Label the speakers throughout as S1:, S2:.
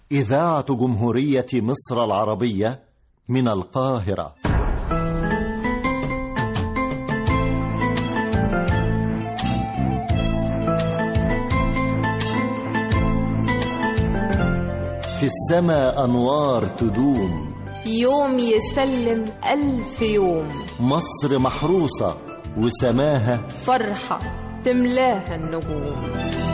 S1: إذاعة جمهورية مصر العربية من القاهرة في السماء أنوار تدوم
S2: يوم يسلم ألف يوم
S1: مصر محروسة وسماها
S2: فرحة تملاها النجوم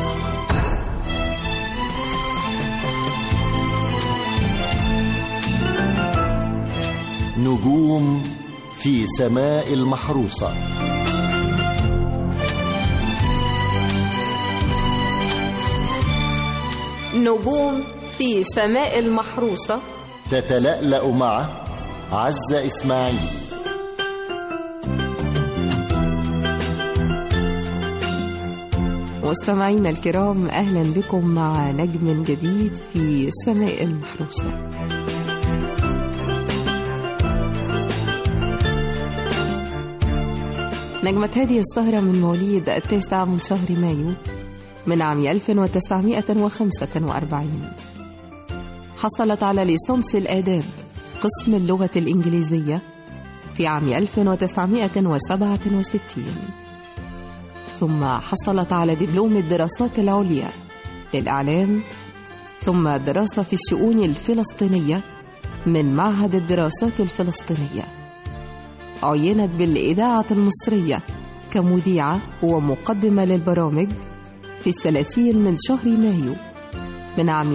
S1: نجوم في سماء المحروسة
S2: نجوم في سماء المحروسة
S1: تتلألأ مع عزة إسماعيل
S3: مستمعينا الكرام أهلا بكم مع نجم جديد في السماء المحروسة نجمة هذه السهرة من مواليد التاسع من شهر مايو من عام 1945 حصلت على ليسانس الآداب قسم اللغة الإنجليزية في عام 1967 ثم حصلت على دبلوم الدراسات العليا للإعلام ثم دراسة في الشؤون الفلسطينية من معهد الدراسات الفلسطينية عينت بالإذاعة المصرية كمذيعة ومقدمة للبرامج في الثلاثين من شهر مايو من عام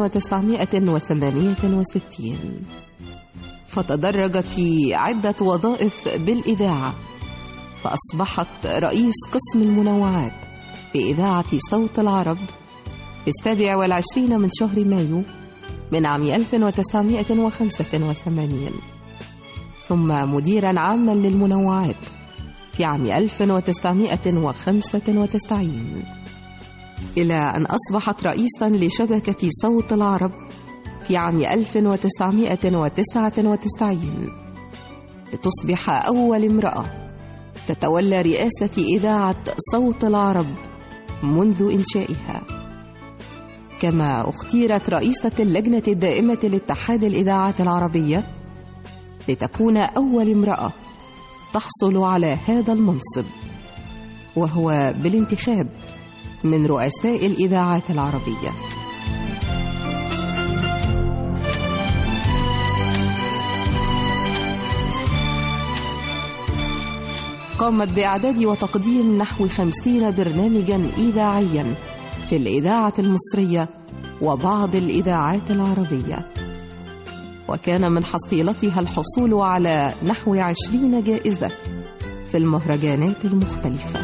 S3: 1968 فتدرجت في عدة وظائف بالإذاعة فأصبحت رئيس قسم المنوعات بإذاعة صوت العرب في السابع والعشرين من شهر مايو من عام 1985 ثم مديرا عاما للمنوعات في عام 1995 إلى أن أصبحت رئيسا لشبكة صوت العرب في عام 1999 لتصبح أول امرأة تتولى رئاسة إذاعة صوت العرب منذ إنشائها كما اختيرت رئيسة اللجنة الدائمة لاتحاد الإذاعات العربية لتكون أول امرأة تحصل على هذا المنصب وهو بالانتخاب من رؤساء الإذاعات العربية قامت بإعداد وتقديم نحو خمسين برنامجا إذاعيا في الإذاعة المصرية وبعض الإذاعات العربية وكان من حصيلتها الحصول على نحو عشرين جائزة في المهرجانات المختلفة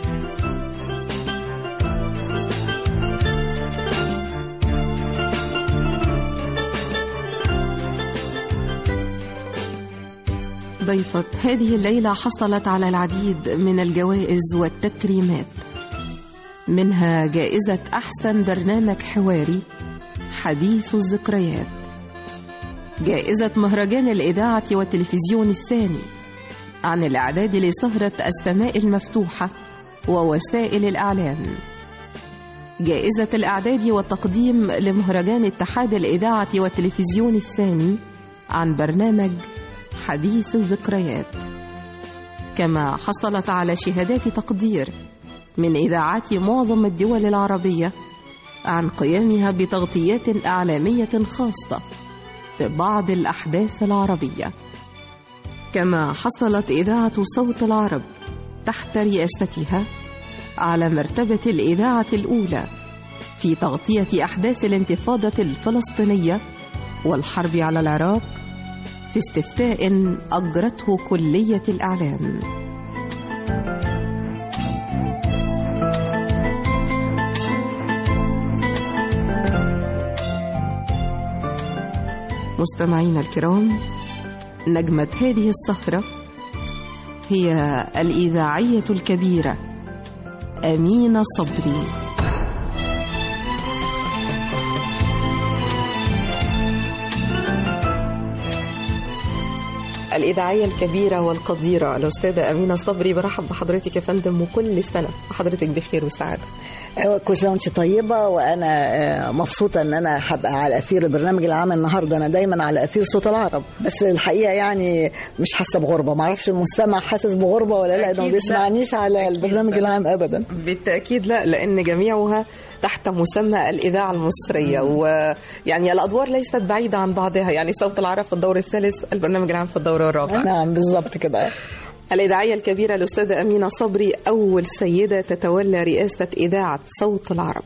S3: ضيفة هذه الليلة حصلت على العديد من الجوائز والتكريمات منها جائزة أحسن برنامج حواري حديث الذكريات جائزة مهرجان الإذاعة والتلفزيون الثاني عن الإعداد لسهرة السماء المفتوحة ووسائل الإعلام جائزة الإعداد والتقديم لمهرجان اتحاد الإذاعة والتلفزيون الثاني عن برنامج حديث الذكريات كما حصلت على شهادات تقدير من إذاعات معظم الدول العربية عن قيامها بتغطيات إعلامية خاصة ببعض الأحداث العربية كما حصلت إذاعة صوت العرب تحت رئاستها على مرتبة الإذاعة الأولى في تغطية أحداث الانتفاضة الفلسطينية والحرب على العراق في استفتاء أجرته كلية الإعلام مستمعينا الكرام نجمة هذه السهرة هي الإذاعية الكبيرة أمينة صبري الإذاعية الكبيرة والقديرة الأستاذة أمينة صبري برحب بحضرتك يا فندم وكل سنة وحضرتك بخير وسعادة
S4: كل سنه وانت طيبه وانا آه، مبسوطه ان انا هبقى على اثير البرنامج العام النهارده انا دايما على اثير صوت العرب بس الحقيقه يعني مش حاسه بغربه ما اعرفش المستمع حاسس بغربه ولا لا
S3: أكيد
S4: انه ما
S3: لا.
S4: بيسمعنيش على
S3: أكيد
S4: البرنامج
S3: لا.
S4: العام ابدا
S3: بالتأكيد لا لأن جميعها تحت مسمى الإذاعة المصرية ويعني الأدوار ليست بعيدة عن بعضها يعني صوت العرب في الدور الثالث البرنامج العام في الدور الرابع
S4: نعم بالظبط كده
S3: الإذاعية الكبيرة الأستاذة أمينة صبري أول سيدة تتولى رئاسة إذاعة صوت العرب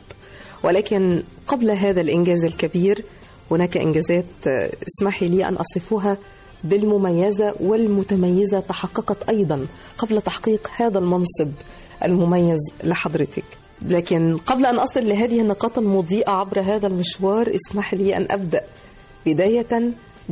S3: ولكن قبل هذا الإنجاز الكبير هناك إنجازات آه، اسمحي لي أن أصفها بالمميزة والمتميزة تحققت أيضا قبل تحقيق هذا المنصب المميز لحضرتك لكن قبل أن أصل لهذه النقاط المضيئة عبر هذا المشوار اسمح لي أن أبدأ بداية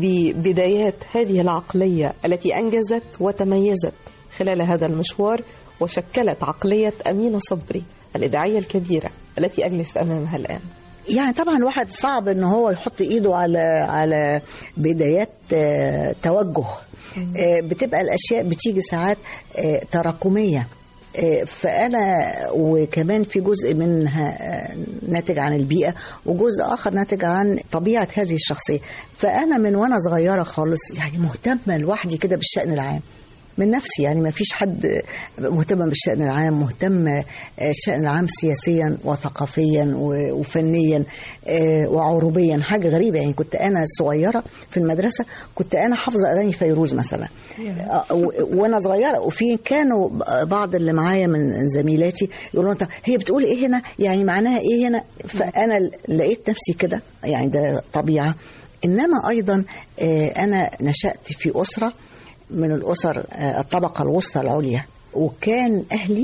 S3: ببدايات هذه العقلية التي أنجزت وتميزت خلال هذا المشوار وشكلت عقلية أمينة صبري الإذاعية الكبيرة التي أجلس أمامها الآن
S4: يعني طبعا الواحد صعب ان هو يحط ايده على على بدايات آه، توجه آه، بتبقى الاشياء بتيجي ساعات آه، تراكميه آه، فانا وكمان في جزء منها آه، ناتج عن البيئه وجزء اخر ناتج عن طبيعه هذه الشخصيه فانا من وانا صغيره خالص يعني مهتمه لوحدي كده بالشان العام من نفسي يعني ما فيش حد مهتم بالشأن العام مهتم آه، الشأن العام سياسيا وثقافيا و- وفنيا آه، وعروبيا حاجة غريبة يعني كنت أنا صغيرة في المدرسة كنت أنا حافظة أغاني فيروز مثلا آه، و- وأنا صغيرة وفي كانوا بعض اللي معايا من زميلاتي يقولوا طب هي بتقول إيه هنا يعني معناها إيه هنا فأنا لقيت نفسي كده يعني ده طبيعة إنما أيضا آه، أنا نشأت في أسرة من الأسر آه، الطبقة الوسطى العليا وكان أهلي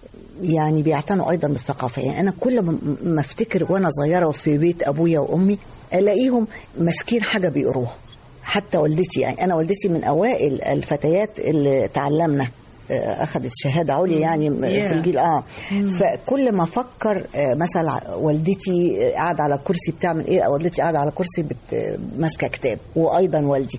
S4: يعني بيعتنوا أيضا بالثقافة يعني أنا كل ما- ما أفتكر وأنا صغيرة في بيت أبويا وأمي ألاقيهم ماسكين حاجة بيقروها حتى والدتي يعني أنا والدتي من أوائل الفتيات اللي تعلمنا آه، أخذت شهادة عليا يعني
S3: Yeah.
S4: في الجيل اه فكل ما افكر آه، مثلا والدتي آه، قاعده على الكرسي بتعمل ايه أو والدتي قاعده على كرسي بت- آه، ماسكه كتاب وايضا والدي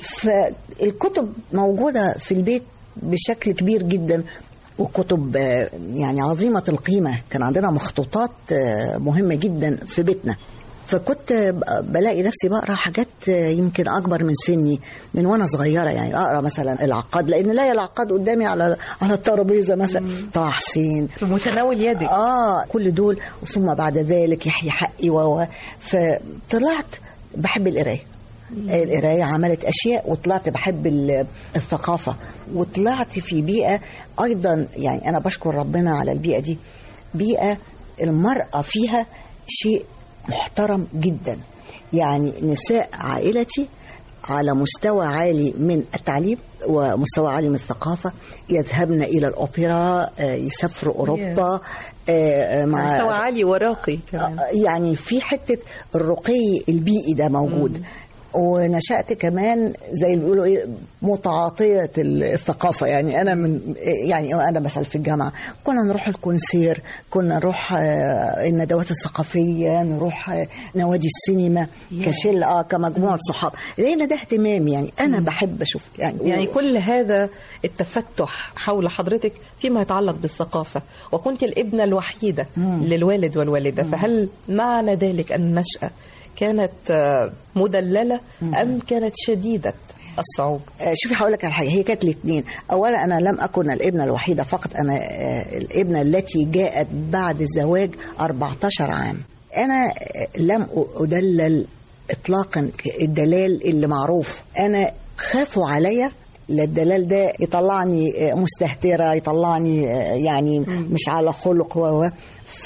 S4: فالكتب موجوده في البيت بشكل كبير جدا وكتب آه، يعني عظيمه القيمه كان عندنا مخطوطات آه، مهمه جدا في بيتنا فكنت ب- بلاقي نفسي بقرا حاجات آه، يمكن اكبر من سني من وانا صغيره يعني اقرا مثلا العقاد لان لا العقاد قدامي على على الترابيزه مثلا طه حسين
S3: في متناول يدك
S4: اه كل دول ثم بعد ذلك يحيى حقي و و- فطلعت بحب القرايه القرايه عملت اشياء وطلعت بحب ال- الثقافه وطلعت في بيئه ايضا يعني انا بشكر ربنا على البيئه دي بيئه المراه فيها شيء محترم جدا يعني نساء عائلتي على مستوى عالي من التعليم ومستوى عالي من الثقافة يذهبن إلى الأوبرا آه، يسافروا أوروبا آه، آه، مع
S3: مستوى عالي وراقي كمان
S4: آه، يعني في حتة الرقي البيئي ده موجود ونشأت كمان زي اللي بيقولوا ايه متعاطية الثقافة يعني أنا من يعني أنا مثلا في الجامعة كنا نروح الكونسير كنا نروح آه، الندوات الثقافية نروح آه، نوادي السينما كشل اه كمجموعة صحاب لأن ده اهتمام يعني أنا بحب أشوف يعني
S3: يعني كل هذا التفتح حول حضرتك فيما يتعلق بالثقافة وكنت الابنة الوحيدة للوالد والوالدة فهل معنى ذلك أن النشأة كانت آه، مدللة أم كانت شديدة الصعوبة
S4: آه، شوفي هقول لك على حاجه هي كانت الاثنين اولا انا لم اكن الابنه الوحيده فقط انا آه، الابنه التي جاءت بعد الزواج 14 عام انا آه، لم ادلل اطلاقا الدلال اللي معروف انا خافوا عليا لا الدلال ده يطلعني آه، مستهترة يطلعني آه، يعني مش على خلق و و.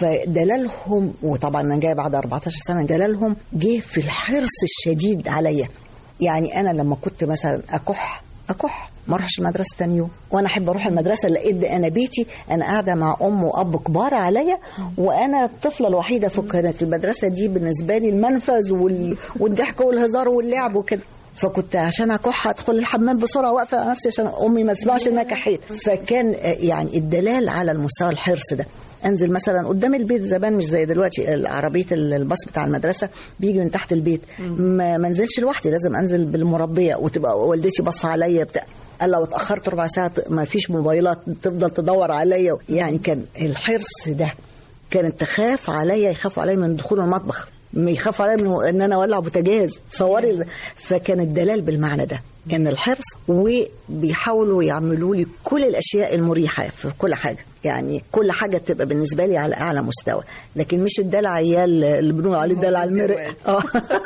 S4: فدلالهم وطبعا انا جايه بعد 14 سنه دلالهم جه في الحرص الشديد عليا يعني انا لما كنت مثلا اكح اكح ما اروحش المدرسه تاني يوم وانا احب اروح المدرسه لقيت ده انا بيتي انا قاعده مع ام واب كبار عليا وانا الطفله الوحيده فكانت المدرسه دي بالنسبه لي المنفذ وال... والضحك والهزار واللعب وكده فكنت عشان اكح ادخل الحمام بسرعه واقفه على نفسي عشان امي ما تسمعش ان انا كحيت فكان آه، يعني الدلال على المستوى الحرص ده انزل مثلا قدام البيت زمان مش زي دلوقتي عربيه الباص بتاع المدرسه بيجي من تحت البيت ما ما انزلش لوحدي لازم انزل بالمربيه وتبقى والدتي بص عليا بتاع قال لو اتاخرت ربع ساعه ما فيش موبايلات تفضل تدور عليا يعني كان الحرص ده كانت تخاف عليا يخافوا عليا من دخول المطبخ يخافوا عليا من ان انا اولع بوتاجاز تصوري فكان الدلال بالمعنى ده ان الحرص وبيحاولوا يعملوا لي كل الاشياء المريحه في كل حاجه يعني كل حاجه تبقى بالنسبه لي على اعلى مستوى لكن مش الدلع عيال اللي بنقول عليه الدلع المرق اه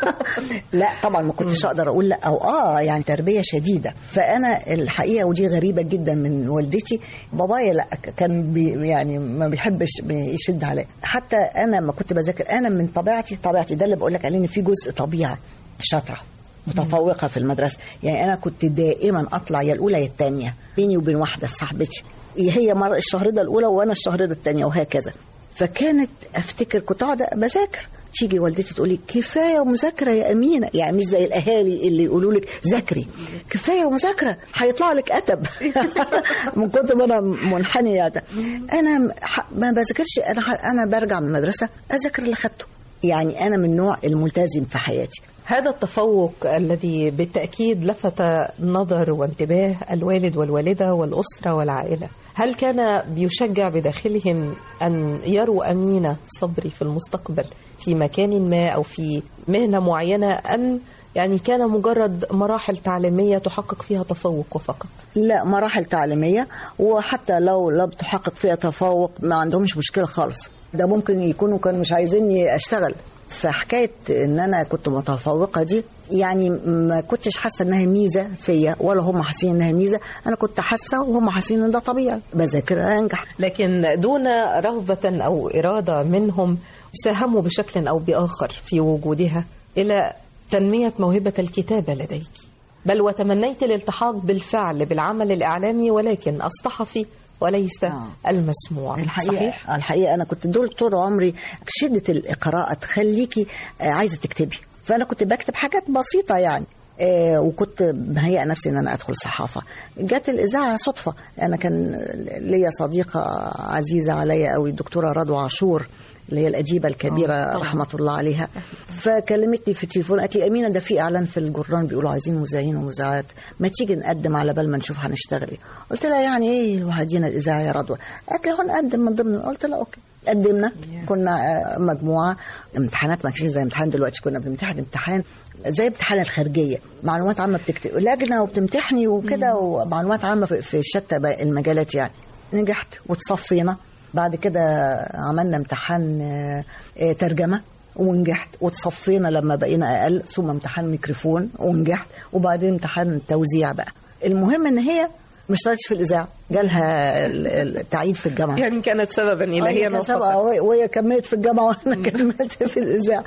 S4: لا طبعا ما كنتش اقدر اقول لا او اه يعني تربيه شديده فانا الحقيقه ودي غريبه جدا من والدتي بابايا لا كان بي يعني ما بيحبش يشد عليا حتى انا لما كنت بذاكر انا من طبيعتي طبيعتي ده اللي بقول لك عليه ان في جزء طبيعه شاطره متفوقه في المدرسه يعني انا كنت دائما اطلع يا الاولى يا الثانيه بيني وبين واحده صاحبتي هي مرة الشهرده الاولى وانا الشهرده الثانيه وهكذا فكانت افتكر كنت اقعد بذاكر تيجي والدتي تقول لي كفايه مذاكره يا امينه يعني مش زي الاهالي اللي يقولوا لك ذاكري كفايه مذاكره هيطلع لك اتب من كتر ما انا منحنيه يعني. انا ما بذاكرش انا انا برجع من المدرسه اذاكر اللي خدته يعني انا من النوع الملتزم في حياتي
S3: هذا التفوق الذي بالتأكيد لفت نظر وانتباه الوالد والوالدة والأسرة والعائلة هل كان بيشجع بداخلهم أن يروا أمينة صبري في المستقبل في مكان ما أو في مهنة معينة أم يعني كان مجرد مراحل تعليمية تحقق فيها تفوق وفقط
S4: لا مراحل تعليمية وحتى لو لم تحقق فيها تفوق ما عندهمش مشكلة خالص ده ممكن يكونوا كانوا مش عايزيني اشتغل فحكايه ان انا كنت متفوقه دي يعني ما كنتش حاسه انها ميزه فيا ولا هم حاسين انها ميزه انا كنت حاسه وهم حاسين ان ده طبيعي بذاكر انجح
S3: لكن دون رغبه او اراده منهم ساهموا بشكل او باخر في وجودها الى تنميه موهبه الكتابه لديك بل وتمنيت الالتحاق بالفعل بالعمل الاعلامي ولكن الصحفي وليس آه. المسموع
S4: الحقيقة
S3: صحيح؟
S4: الحقيقة أنا كنت دول طول عمري شدة القراءة تخليكي عايزة تكتبي فأنا كنت بكتب حاجات بسيطة يعني آه وكنت مهيئة نفسي ان انا ادخل صحافه جت الاذاعه صدفه انا كان ليا صديقه عزيزه عليا قوي الدكتوره رضوى عاشور اللي هي الأديبة الكبيرة أوه. رحمة الله عليها فكلمتني في التليفون قالت لي أمينة ده في إعلان في الجران بيقولوا عايزين مذيعين ومذيعات ما تيجي نقدم على بال ما نشوف هنشتغل إيه قلت لها يعني إيه وهدينا الإذاعة يا رضوى قالت لي هو نقدم من ضمن قلت لها أوكي قدمنا كنا مجموعة امتحانات ما كانش زي امتحان دلوقتي كنا بنمتحن امتحان زي امتحان الخارجية معلومات عامة بتكتب لجنة وبتمتحني وكده ومعلومات عامة في شتى المجالات يعني نجحت وتصفينا بعد كده عملنا امتحان ترجمة ونجحت وتصفينا لما بقينا اقل ثم امتحان ميكروفون ونجحت وبعدين امتحان توزيع بقى المهم ان هي ما اشتغلتش في الاذاعه جالها التعيين في الجامعه
S3: يعني كانت سببا الهيا
S4: وفقا وهي كملت في الجامعه وانا كملت في الاذاعه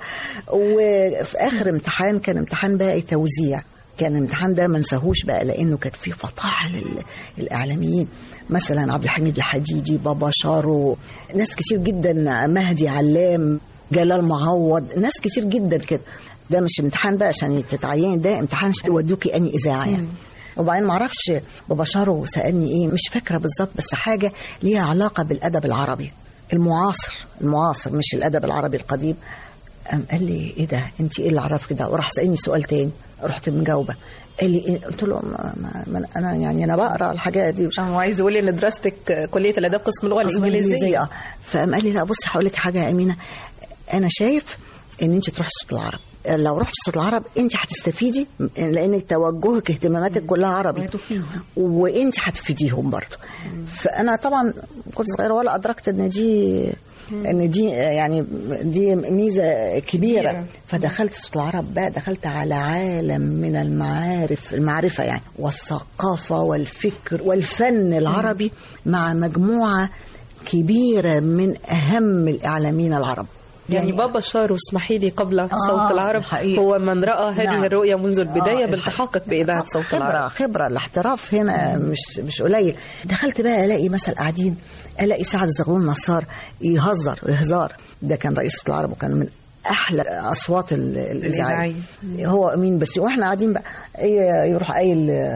S4: وفي اخر امتحان كان امتحان بقى توزيع كان الامتحان ده ما نساهوش بقى لانه كانت فيه فطاحل الاعلاميين مثلا عبد الحميد الحديدي بابا شارو ناس كتير جدا مهدي علام جلال معوض ناس كتير جدا كده ده مش امتحان بقى عشان تتعيني ده امتحان يودوكي اني اذاعه يعني وبعدين ما اعرفش بابا شارو سالني ايه مش فاكره بالظبط بس حاجه ليها علاقه بالادب العربي المعاصر المعاصر مش الادب العربي القديم قام قال لي ايه ده انت ايه اللي عرفك ده وراح سالني سؤال تاني رحت مجاوبه قال لي إيه؟ قلت له ما ما انا يعني انا بقرا الحاجات دي
S3: مش هو عايز يقول لي ان دراستك كليه الاداب قسم اللغه الانجليزيه
S4: اه فقام قال لي لا بصي هقول لك حاجه يا امينه انا شايف ان انت تروحي صوت العرب لو رحت صوت العرب انت هتستفيدي لان توجهك اهتماماتك كلها عربي وانت هتفيديهم برضه فانا طبعا كنت صغيره ولا ادركت ان دي ان دي يعني دي ميزه كبيره فدخلت صوت العرب بقى دخلت على عالم من المعارف المعرفه يعني والثقافه والفكر والفن العربي مع مجموعه كبيره من اهم الاعلاميين العرب
S3: يعني بابا شارو اسمحي لي قبل آه صوت العرب حقيقي. هو من راى هذه نعم. الرؤيه منذ البدايه آه بالتحقق باذاعه صوت
S4: خبرة
S3: العرب
S4: خبره الاحتراف هنا مش مش قليل دخلت بقى الاقي مثلا قاعدين الاقي سعد زغلول نصار يهزر هزار ده كان رئيس صوت العرب وكان من احلى اصوات الاذاعيه هو مين بس واحنا قاعدين بقى يروح قايل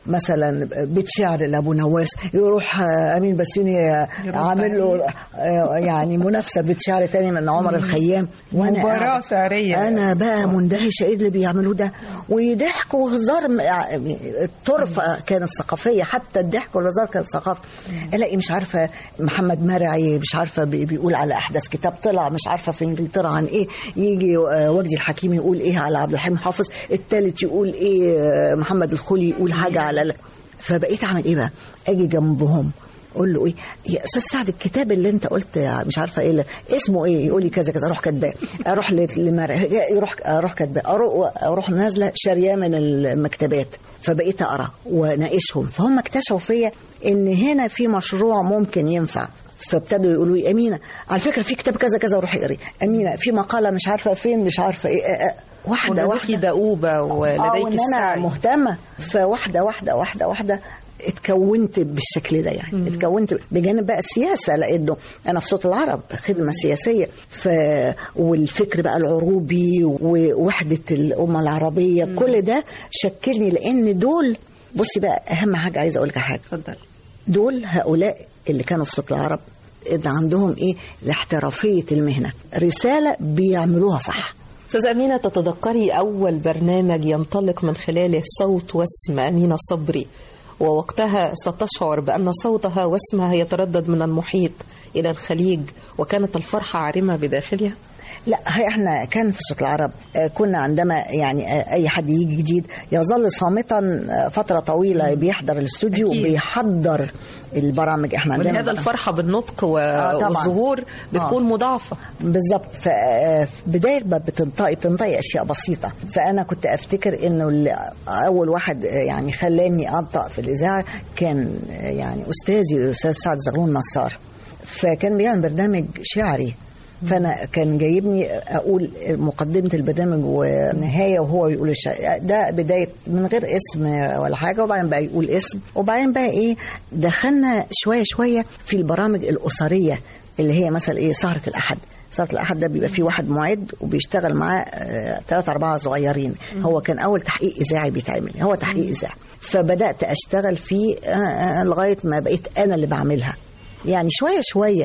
S4: مثلا بيت شعر لابو نواس يروح آه، امين بسيوني آه، عامل له آه، يعني منافسه بيت شعر تاني من عمر الخيام
S5: مباراة
S4: قاعدة-
S5: شعرية.
S4: انا بقى مندهشه ايه اللي بيعملوه ده وضحك وهزار م- يعني الطرفه كانت ثقافيه حتى الضحك والهزار كانت ثقافه الاقي مش عارفه محمد مرعي مش عارفه بي- بيقول على احدث كتاب طلع مش عارفه في انجلترا عن ايه يجي آه، وجدي الحكيم يقول ايه على عبد الحليم حافظ الثالث يقول ايه آه، محمد الخولي يقول حاجه على ال- فبقيت اعمل ايه بقى اجي جنبهم اقول له ايه يا استاذ سعد الكتاب اللي انت قلت مش عارفه ايه اللي- اسمه ايه يقول لي كذا كذا اروح كاتباه اروح ل- لمرع يروح اروح كاتباه اروح اروح نازله شارياه من المكتبات فبقيت اقرا واناقشهم فهم اكتشفوا فيا ان هنا في مشروع ممكن ينفع فابتدوا يقولوا لي امينه على فكره في كتاب كذا كذا روحي اقري امينه في مقاله مش عارفه فين مش عارفه ايه آه، آه، واحده
S5: وجدوكي
S4: واحده
S5: دؤوبة
S4: اه
S5: ولديك
S4: وان انا
S5: السعي
S4: مهتمه فواحده واحده واحده واحده اتكونت بالشكل ده يعني اتكونت بجانب بقى السياسه لانه انا في صوت العرب خدمه سياسيه ف والفكر بقى العروبي ووحده الامه العربيه كل ده شكلني لان دول بصي بقى اهم حاجه عايزه اقول لك حاجه
S5: اتفضل
S4: دول هؤلاء اللي كانوا في صوت العرب إن عندهم ايه الاحترافيه المهنه رساله بيعملوها صح
S5: أستاذ أمينة تتذكري أول برنامج ينطلق من خلاله صوت واسم أمينة صبري ووقتها ستشعر بأن صوتها واسمها يتردد من المحيط إلى الخليج وكانت الفرحة عارمة بداخلها
S4: لا هي احنا كان في صوت العرب آه، كنا عندما يعني آه، اي حد يجي جديد يظل صامتا آه، فتره طويله بيحضر الاستوديو
S5: أكيد.
S4: وبيحضر البرامج احنا عندنا
S5: ولهذا الفرحة بالنطق و-
S4: آه، طبعاً.
S5: والظهور بتكون مضاعفة
S4: بالظبط ف- آه، في بدايه ما بتنطقي بتنطقي اشياء بسيطه فانا كنت افتكر انه اللي اول واحد آه، يعني خلاني انطق في الاذاعه كان آه، يعني استاذي الاستاذ سعد زغلول نصار فكان بيعمل برنامج شعري فانا كان جايبني اقول مقدمه البرنامج ونهايه وهو يقول الشعر ده بدايه من غير اسم ولا حاجه وبعدين بقى يقول اسم وبعدين بقى ايه دخلنا شويه شويه في البرامج الاسريه اللي هي مثلا ايه سهره الاحد سهرة الأحد ده بيبقى فيه واحد معد وبيشتغل معاه آه، ثلاثة أربعة صغيرين هو كان أول تحقيق إذاعي بيتعمل هو تحقيق إذاعي فبدأت أشتغل فيه آه، آه، لغاية ما بقيت أنا اللي بعملها يعني شوية شوية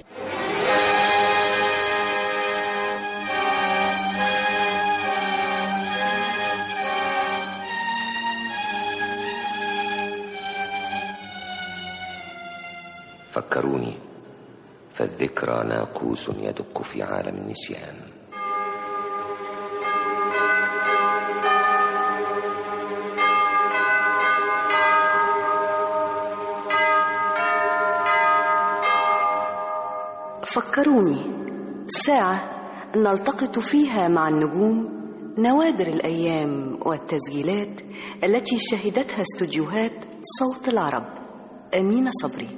S6: فكروني فالذكرى ناقوس يدق في عالم النسيان
S7: فكروني ساعة نلتقط فيها مع النجوم نوادر الأيام والتسجيلات التي شهدتها استوديوهات صوت العرب أمينة صبري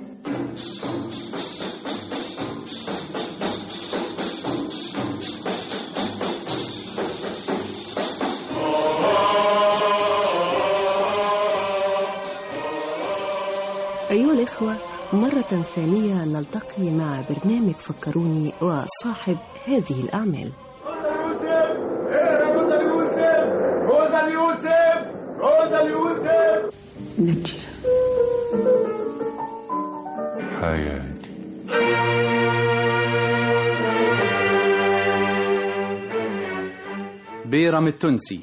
S7: أيها الإخوة مرة ثانية نلتقي مع برنامج فكروني وصاحب هذه الأعمال
S8: روزا اليوسف روزا اليوسف
S9: حياتي
S10: بيرم التونسي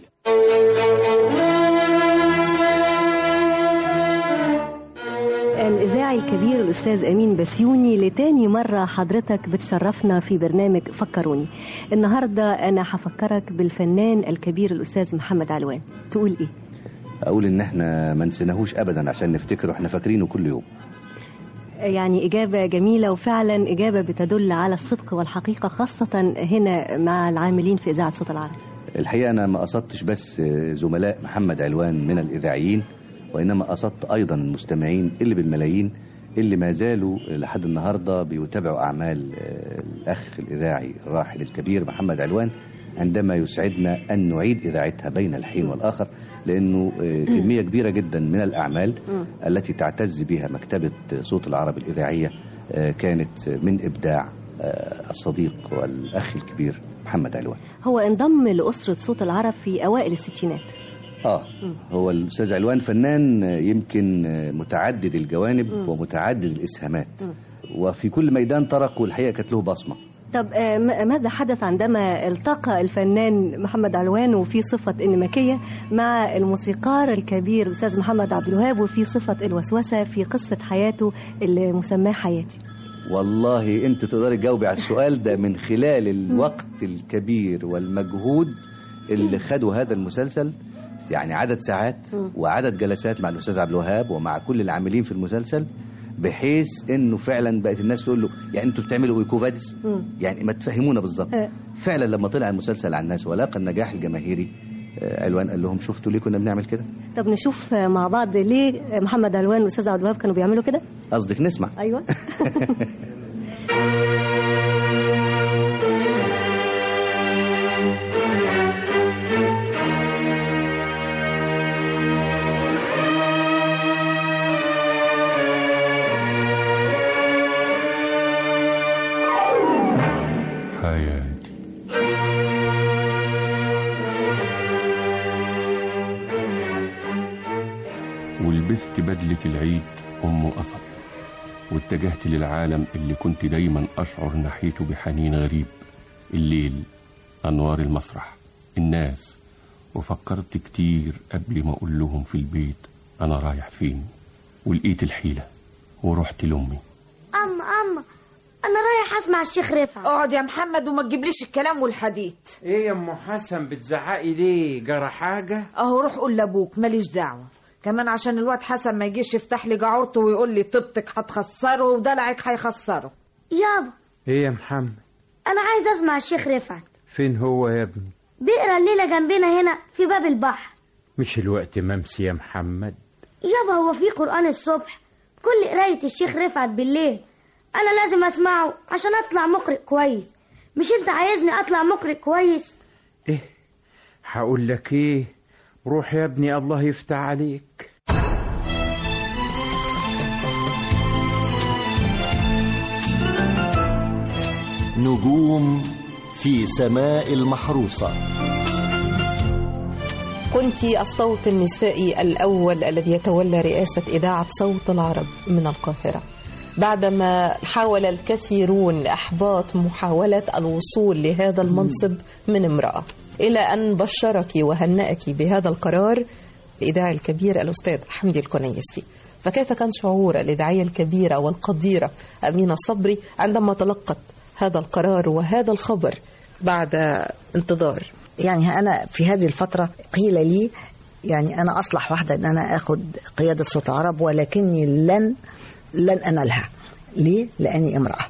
S11: الإذاعي الكبير الأستاذ أمين بسيوني لتاني مرة حضرتك بتشرفنا في برنامج فكروني النهاردة أنا هفكرك بالفنان الكبير الأستاذ محمد علوان تقول إيه؟
S12: اقول ان احنا ما نسيناهوش ابدا عشان نفتكره احنا فاكرينه كل يوم
S11: يعني إجابة جميلة وفعلا إجابة بتدل على الصدق والحقيقة خاصة هنا مع العاملين في إذاعة صوت العرب
S12: الحقيقه انا ما قصدتش بس زملاء محمد علوان من الاذاعيين وانما قصدت ايضا المستمعين اللي بالملايين اللي ما زالوا لحد النهارده بيتابعوا اعمال آه، الاخ الاذاعي الراحل الكبير محمد علوان عندما يسعدنا ان نعيد اذاعتها بين الحين والاخر لانه آه، كميه كبيره جدا من الاعمال التي تعتز بها مكتبه صوت العرب الاذاعيه آه، كانت من ابداع آه، الصديق والاخ الكبير محمد علوان
S11: هو انضم لأسرة صوت العرب في أوائل الستينات
S12: اه هو الاستاذ علوان فنان يمكن متعدد الجوانب
S11: مم.
S12: ومتعدد الاسهامات
S11: مم.
S12: وفي كل ميدان طرق والحقيقه كانت له بصمه
S11: طب آه، م- ماذا حدث عندما التقى الفنان محمد علوان وفي صفة النمكية مع الموسيقار الكبير الأستاذ محمد عبد الوهاب وفي صفة الوسوسة في قصة حياته اللي مسماه حياتي
S12: والله انت تقدري تجاوبي على السؤال ده من خلال الوقت الكبير والمجهود اللي خده هذا المسلسل يعني عدد ساعات
S11: مم.
S12: وعدد جلسات مع الاستاذ عبد الوهاب ومع كل العاملين في المسلسل بحيث انه فعلا بقت الناس تقول له يعني انتوا بتعملوا ايكوفادس
S11: مم.
S12: يعني ما تفهمونا بالظبط
S11: آه.
S12: فعلا لما طلع المسلسل على الناس ولاقى النجاح الجماهيري آه، علوان قال لهم شفتوا ليه كنا بنعمل كده
S11: طب نشوف آه، مع بعض ليه محمد علوان والأستاذ عبد الوهاب كانوا بيعملوا كده
S12: قصدك نسمع
S11: أيوة
S9: حياتي ولبست بدلة العيد أم قصب واتجهت للعالم اللي كنت دايما أشعر ناحيته بحنين غريب الليل أنوار المسرح الناس وفكرت كتير قبل ما أقول لهم في البيت أنا رايح فين ولقيت الحيلة ورحت لأمي
S10: أما أما أنا رايح أسمع الشيخ رفعت
S13: اقعد يا محمد وما تجيبليش الكلام والحديث
S14: ايه يا ام حسن بتزعقي ليه جرى حاجه
S13: اهو روح قول لابوك ماليش دعوه كمان عشان الواد حسن ما يجيش يفتح لي جعورته ويقول لي طيبتك هتخسره ودلعك هيخسره
S10: يابا
S14: ايه يا محمد
S10: أنا عايز أسمع الشيخ رفعت
S14: فين هو يا ابني
S10: بيقرا الليلة جنبنا هنا في باب البحر
S14: مش الوقت ممسي يا محمد
S10: يابا هو في قرآن الصبح كل قراية الشيخ رفعت بالليل أنا لازم أسمعه عشان أطلع مقرئ كويس مش أنت عايزني أطلع مقرئ كويس
S14: ايه هقول لك ايه روح يا ابني الله يفتح عليك
S1: نجوم في سماء المحروسة
S5: كنت الصوت النسائي الأول الذي يتولى رئاسة إذاعة صوت العرب من القاهرة بعدما حاول الكثيرون إحباط محاولة الوصول لهذا المنصب من امرأة إلى أن بشرك وهنأك بهذا القرار الإذاعي الكبير الأستاذ حمدي الكنيسي فكيف كان شعور الإذاعية الكبيرة والقديرة أمينة صبري عندما تلقت هذا القرار وهذا الخبر بعد انتظار
S4: يعني أنا في هذه الفترة قيل لي يعني أنا أصلح واحدة أن أنا أخذ قيادة صوت العرب ولكني لن لن أنالها ليه؟ لأني امرأة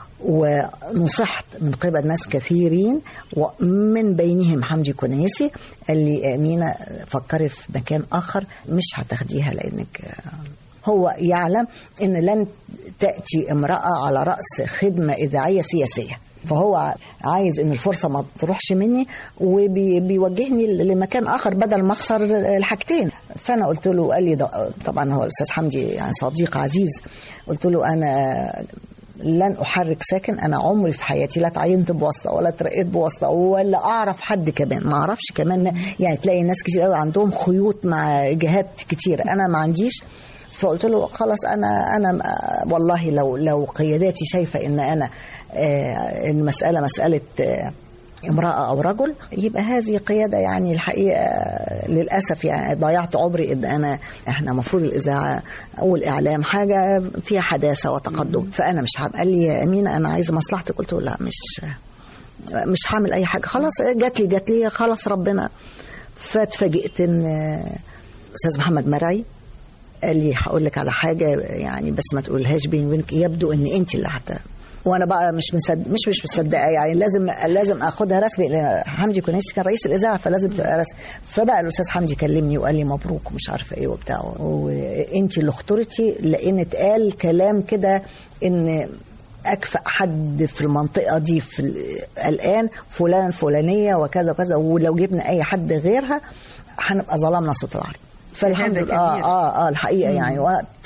S4: ونصحت من قبل ناس كثيرين ومن بينهم حمدي كنيسي قال لي أمينة فكري في مكان آخر مش هتاخديها لأنك هو يعلم أن لن تأتي امرأة على رأس خدمة إذاعية سياسية فهو عايز ان الفرصه ما تروحش مني وبيوجهني لمكان اخر بدل ما اخسر الحاجتين فانا قلت له قال لي ده طبعا هو الاستاذ حمدي يعني صديق عزيز قلت له انا لن احرك ساكن انا عمري في حياتي لا تعينت بواسطه ولا اترقيت بواسطه ولا اعرف حد كمان ما اعرفش كمان يعني تلاقي ناس كتير قوي عندهم خيوط مع جهات كتيره انا ما عنديش فقلت له خلاص انا انا والله لو لو قياداتي شايفه ان انا آه المساله مساله آه امرأة أو رجل يبقى هذه قيادة يعني الحقيقة للأسف يعني ضيعت عمري إن أنا إحنا المفروض الإذاعة أو الإعلام حاجة فيها حداثة وتقدم فأنا مش هعمل قال لي يا أمينة أنا عايزة مصلحتك قلت له لا مش مش هعمل أي حاجة خلاص جات لي جات لي خلاص ربنا فاتفاجئت إن أستاذ محمد مرعي قال لي هقول لك على حاجه يعني بس ما تقولهاش بيني وبينك يبدو ان انت اللي هت وانا بقى مش مصدق مش مش مصدقه يعني لازم لازم اخدها رسمي لان حمدي كنيسي كان رئيس الاذاعه فلازم تبقى رسمي فبقى الاستاذ حمدي كلمني وقال لي مبروك ومش عارفه ايه وبتاع وانت اللي اخترتي لان اتقال كلام كده ان اكفأ حد في المنطقه دي في الان فلان فلانيه وكذا وكذا ولو جبنا اي حد غيرها هنبقى ظلمنا صوت العرب فالحمد لله اه اه اه الحقيقه مم. يعني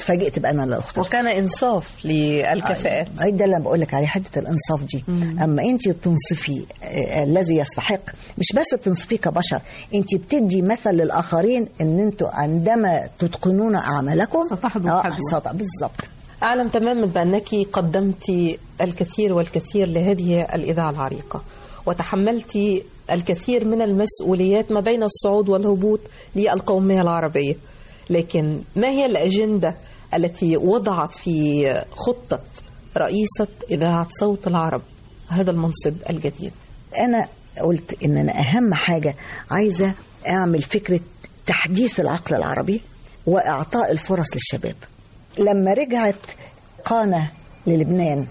S4: اتفاجئت بقى انا اللي اخترت
S5: وكان انصاف للكفاءات
S4: اي ده اللي بقول لك عليه حته الانصاف دي
S5: مم.
S4: اما انت بتنصفي آه، الذي يستحق مش بس بتنصفيه كبشر انت بتدي مثل للاخرين ان انتوا عندما تتقنون اعمالكم
S5: ستحظوا
S4: آه،
S5: بحظوة.
S4: ستح- بالظبط
S5: أعلم تماما بأنك قدمت الكثير والكثير لهذه الإذاعة العريقة وتحملت الكثير من المسؤوليات ما بين الصعود والهبوط للقومية العربية لكن ما هي الأجندة التي وضعت في خطة رئيسة إذاعة صوت العرب هذا المنصب الجديد
S4: انا قلت ان انا اهم حاجه عايزه اعمل فكره تحديث العقل العربي واعطاء الفرص للشباب لما رجعت قانا للبنان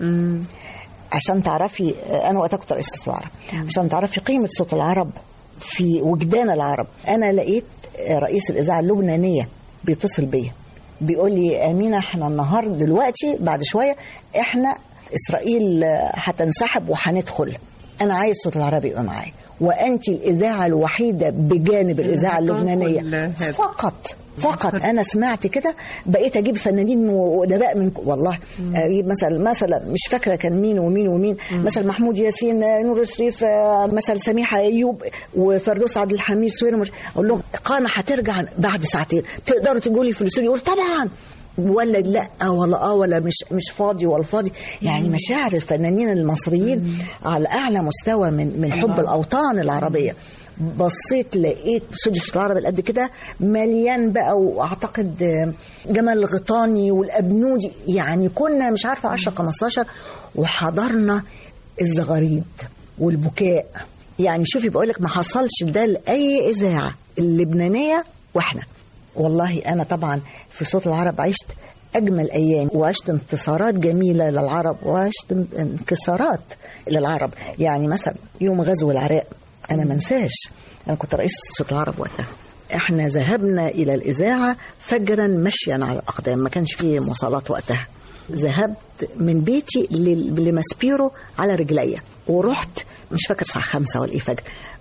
S4: عشان تعرفي انا وقتها كنت رئيس صوت العرب عشان تعرفي قيمه صوت العرب في وجدان العرب انا لقيت رئيس الاذاعه اللبنانيه بيتصل بيا بيقول لي امينه احنا النهارده دلوقتي بعد شويه احنا اسرائيل هتنسحب وهندخل انا عايز صوت العربي يبقى معايا وانت الاذاعه الوحيده بجانب الاذاعه
S5: هتنقل
S4: اللبنانيه
S5: هذا.
S4: فقط فقط انا سمعت كده بقيت اجيب فنانين وادباء من والله اجيب مثلا مثلا مش فاكره كان مين ومين ومين مثلا محمود ياسين آه، نور الشريف آه، مثلا سميحه ايوب وفردوس عبد الحميد سوير مش اقول لهم قانا هترجع بعد ساعتين تقدروا تقولوا لي في الاستوديو يقول طبعا ولا لا ولا اه ولا مش مش فاضي ولا فاضي يعني مشاعر الفنانين المصريين على اعلى مستوى من من حب الاوطان العربيه بصيت لقيت استوديو صوت العرب قد كده مليان بقى واعتقد آه، جمال الغيطاني والابنودي يعني كنا مش عارفه 10 15 وحضرنا الزغاريد والبكاء يعني شوفي بقول لك ما حصلش ده لاي اذاعه اللبنانيه واحنا والله انا طبعا في صوت العرب عشت اجمل ايام وعشت انتصارات جميله للعرب وعشت انكسارات للعرب يعني مثلا يوم غزو العراق انا ما انساش انا كنت رئيس صوت العرب وقتها احنا ذهبنا الى الاذاعه فجرا مشيا على الاقدام ما كانش فيه مواصلات وقتها ذهبت من بيتي لل- لماسبيرو على رجليا ورحت مش فاكر الساعه خمسة ولا ايه فجر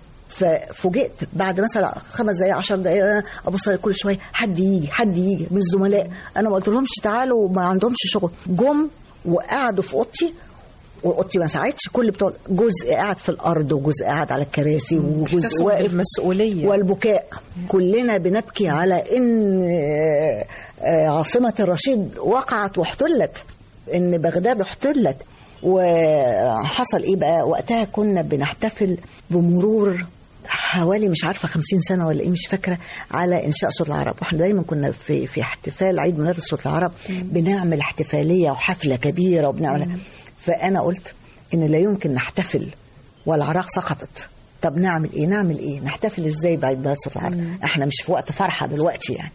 S4: ففوجئت بعد مثلا خمس دقائق عشر دقائق ابص ألاقي كل شويه حد يجي حد يجي من الزملاء انا ما قلت لهمش تعالوا ما عندهمش شغل جم وقعدوا في اوضتي واوضتي ما ساعدش كل بتوع جزء قاعد في الارض وجزء قاعد على الكراسي وجزء
S5: إحساسهم
S4: واقف
S5: بالمسؤولية.
S4: والبكاء كلنا بنبكي على ان آه، آه، عاصمه الرشيد وقعت واحتلت ان بغداد احتلت وحصل ايه بقى وقتها كنا بنحتفل بمرور حوالي مش عارفه 50 سنه ولا ايه مش فاكره على انشاء صوت العرب واحنا دايما كنا في في احتفال عيد ميلاد صوت العرب بنعمل احتفاليه وحفله كبيره وبنعمل فانا قلت ان لا يمكن نحتفل والعراق سقطت طب نعمل ايه نعمل ايه نحتفل ازاي بعيد ميلاد صوت العرب احنا مش في وقت فرحه دلوقتي يعني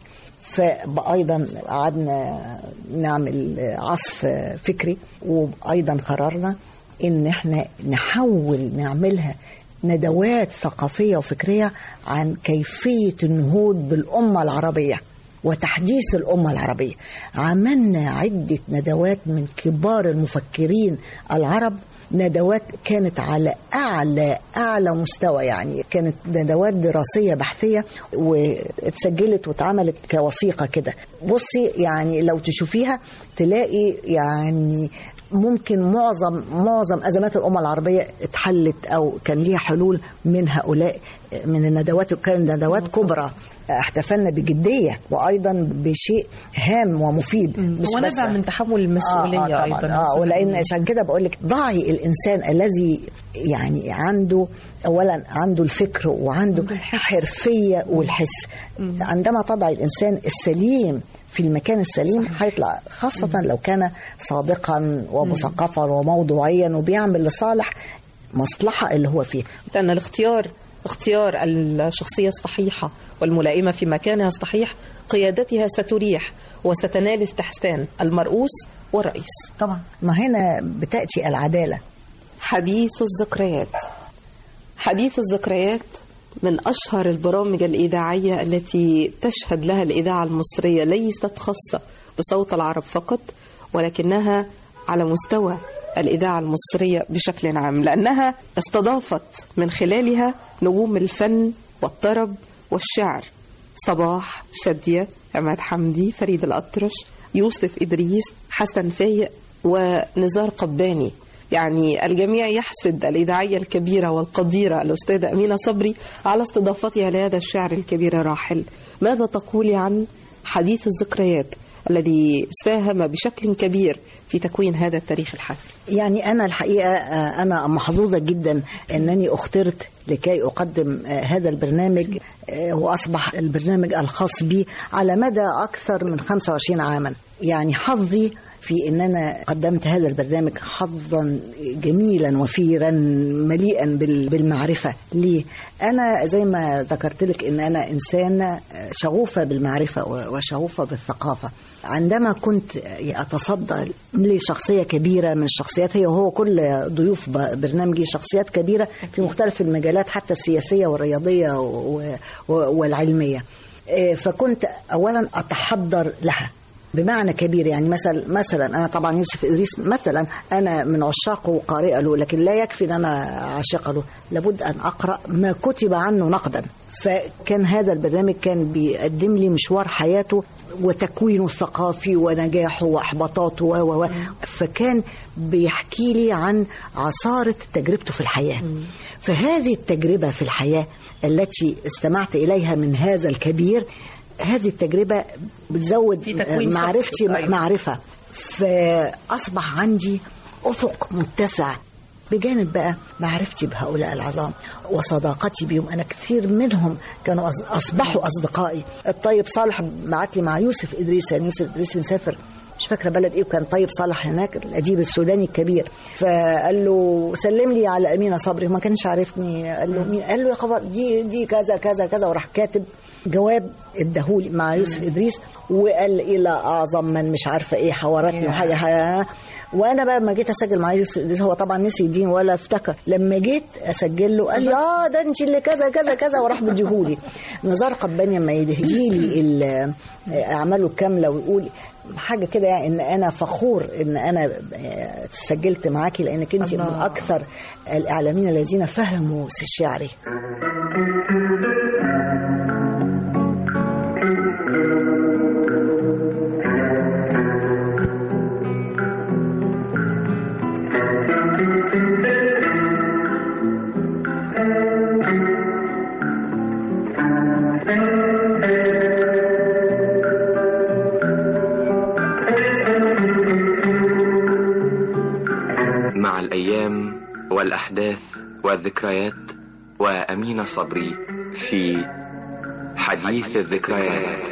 S4: فأيضا قعدنا نعمل عصف فكري وأيضا قررنا إن احنا نحول نعملها ندوات ثقافية وفكرية عن كيفية النهوض بالأمة العربية وتحديث الأمة العربية عملنا عدة ندوات من كبار المفكرين العرب ندوات كانت على اعلى اعلى مستوى يعني كانت ندوات دراسيه بحثيه واتسجلت واتعملت كوثيقه كده بصي يعني لو تشوفيها تلاقي يعني ممكن معظم معظم ازمات الامه العربيه اتحلت او كان ليها حلول من هؤلاء من الندوات كانت ندوات كبرى احتفلنا بجديه وايضا بشيء هام ومفيد مش
S5: هو
S4: بس
S5: نبع من تحمل المسؤولية
S4: آه آه
S5: أيضا
S4: طبعاً اه ولان عشان كده بقول لك ضعي الانسان الذي يعني عنده اولا عنده الفكر وعنده حرفيه والحس عندما تضع الانسان السليم في المكان السليم هيطلع خاصه لو كان صادقا ومثقفا وموضوعيا وبيعمل لصالح مصلحه اللي هو فيه
S5: لأن الاختيار اختيار الشخصية الصحيحة والملائمة في مكانها الصحيح قيادتها ستريح وستنال استحسان المرؤوس والرئيس
S4: طبعا ما هنا بتاتي العداله
S5: حديث الذكريات حديث الذكريات من أشهر البرامج الإذاعية التي تشهد لها الإذاعة المصرية ليست خاصة بصوت العرب فقط ولكنها على مستوى الإذاعة المصرية بشكل عام لأنها استضافت من خلالها نجوم الفن والطرب والشعر صباح شادية عماد حمدي فريد الأطرش يوسف إدريس حسن فايق ونزار قباني يعني الجميع يحسد الإذاعية الكبيرة والقديرة الأستاذة أمينة صبري على استضافتها لهذا الشاعر الكبير الراحل ماذا تقولي عن حديث الذكريات الذي ساهم بشكل كبير في تكوين هذا التاريخ الحافل
S4: يعني أنا الحقيقة آه، أنا محظوظة جدا أنني اخترت لكي أقدم آه، هذا البرنامج آه، وأصبح البرنامج الخاص بي على مدى أكثر من 25 عاما يعني حظي في ان انا قدمت هذا البرنامج حظا جميلا وفيرا مليئا بال- بالمعرفه ليه انا زي ما ذكرت لك ان انا انسانه شغوفه بالمعرفه و- وشغوفه بالثقافه عندما كنت اتصدى لشخصيه كبيره من الشخصيات هي وهو كل ضيوف ب- برنامجي شخصيات كبيره في مختلف المجالات حتى السياسيه والرياضيه و- و- والعلميه إيه، فكنت اولا اتحضر لها بمعنى كبير يعني مثلا مثلا انا طبعا يوسف ادريس مثلا انا من عشاقه وقارئه له لكن لا يكفي ان انا عاشقه له لابد ان اقرا ما كتب عنه نقدا فكان هذا البرنامج كان بيقدم لي مشوار حياته وتكوينه الثقافي ونجاحه واحباطاته و و و فكان بيحكي لي عن عصاره تجربته في الحياه فهذه التجربه في الحياه التي استمعت اليها من هذا الكبير هذه التجربة بتزود
S5: في تكوين
S4: معرفتي
S5: شخصية. أيوة.
S4: معرفة فأصبح عندي أفق متسع بجانب بقى معرفتي بهؤلاء العظام وصداقتي بهم أنا كثير منهم كانوا أص- أصبحوا أصدقائي الطيب صالح بعت لي مع يوسف إدريس يعني يوسف إدريس مسافر مش فاكره بلد ايه وكان طيب صالح هناك الاديب السوداني الكبير فقال له سلم لي على امينه صبري ما كانش عارفني قال له مين قال له يا خبر دي دي كذا كذا كذا وراح كاتب جواب اداهولي مع يوسف ادريس وقال الى اعظم من مش عارفه ايه حواراتني وحاجه حاجة وانا بقى لما جيت اسجل مع يوسف ادريس هو طبعا نسي يدين ولا افتكر لما جيت اسجل له قال لي اه ده انت اللي كذا كذا كذا وراح مديهولي نزار قباني لما يهدي لي ال- اعماله الكامله ويقول حاجه كده يعني ان انا فخور ان انا آه، سجلت معاكي لانك انت من
S5: الله.
S4: اكثر الاعلاميين الذين فهموا شعري
S6: مع الأيام والأحداث والذكريات وأمين صبري في حديث الذكريات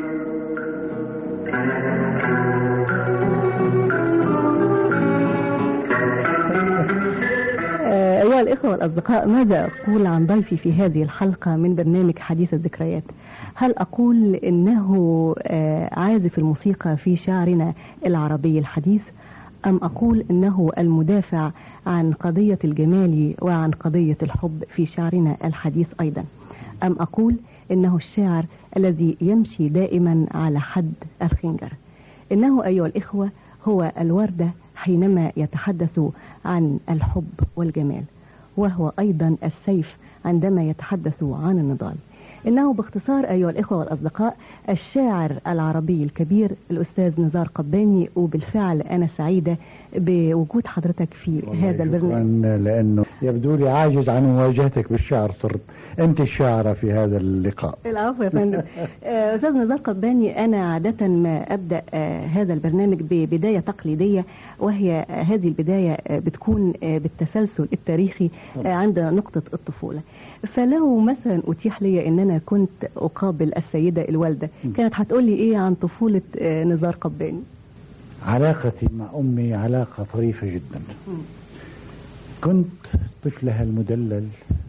S11: آه، أيها الإخوة والأصدقاء ماذا أقول عن ضيفي في هذه الحلقة من برنامج حديث الذكريات هل أقول إنه آه، عازف الموسيقى في شعرنا العربي الحديث أم أقول إنه المدافع عن قضية الجمال وعن قضية الحب في شعرنا الحديث أيضا أم أقول إنه الشاعر الذي يمشي دائما على حد الخنجر إنه أيها الإخوة هو الوردة حينما يتحدث عن الحب والجمال وهو أيضا السيف عندما يتحدث عن النضال إنه باختصار أيها الإخوة والأصدقاء الشاعر العربي الكبير الأستاذ نزار قباني وبالفعل أنا سعيدة بوجود حضرتك في هذا البرنامج
S15: شكراً لأنه يبدو لي عاجز عن مواجهتك بالشعر صرت أنت الشاعرة في هذا اللقاء
S11: العفو يا فندم آه، استاذ نزار قباني انا عاده ما ابدا آه، هذا البرنامج ببدايه تقليديه وهي آه، هذه البدايه آه، بتكون آه، بالتسلسل التاريخي آه، عند نقطه الطفوله فلو مثلا اتيح لي ان انا كنت اقابل السيده الوالده كانت هتقول لي ايه عن طفوله آه، نزار قباني
S15: علاقتي مع أمي علاقة طريفة جدا كنت طفلها المدلل